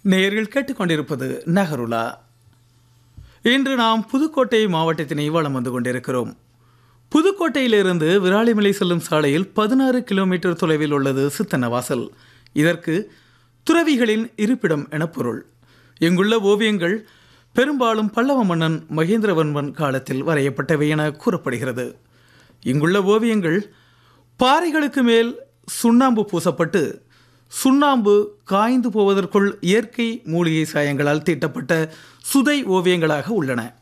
நேரில் கேட்டுக்கொண்டிருப்பது நகருலா இன்று நாம் புதுக்கோட்டை மாவட்டத்தினை வலம் வந்து கொண்டிருக்கிறோம் புதுக்கோட்டையிலிருந்து விராலிமலை செல்லும் சாலையில் பதினாறு கிலோமீட்டர் தொலைவில் உள்ளது சித்தன்னவாசல் இதற்கு துறவிகளின் இருப்பிடம் என பொருள் இங்குள்ள ஓவியங்கள் பெரும்பாலும் பல்லவ மன்னன் மகேந்திரவர்மன் காலத்தில் வரையப்பட்டவை என கூறப்படுகிறது இங்குள்ள ஓவியங்கள் பாறைகளுக்கு மேல் சுண்ணாம்பு பூசப்பட்டு சுண்ணாம்பு காய்ந்து போவதற்குள் இயற்கை மூலிகை சாயங்களால் தீட்டப்பட்ட சுதை ஓவியங்களாக உள்ளன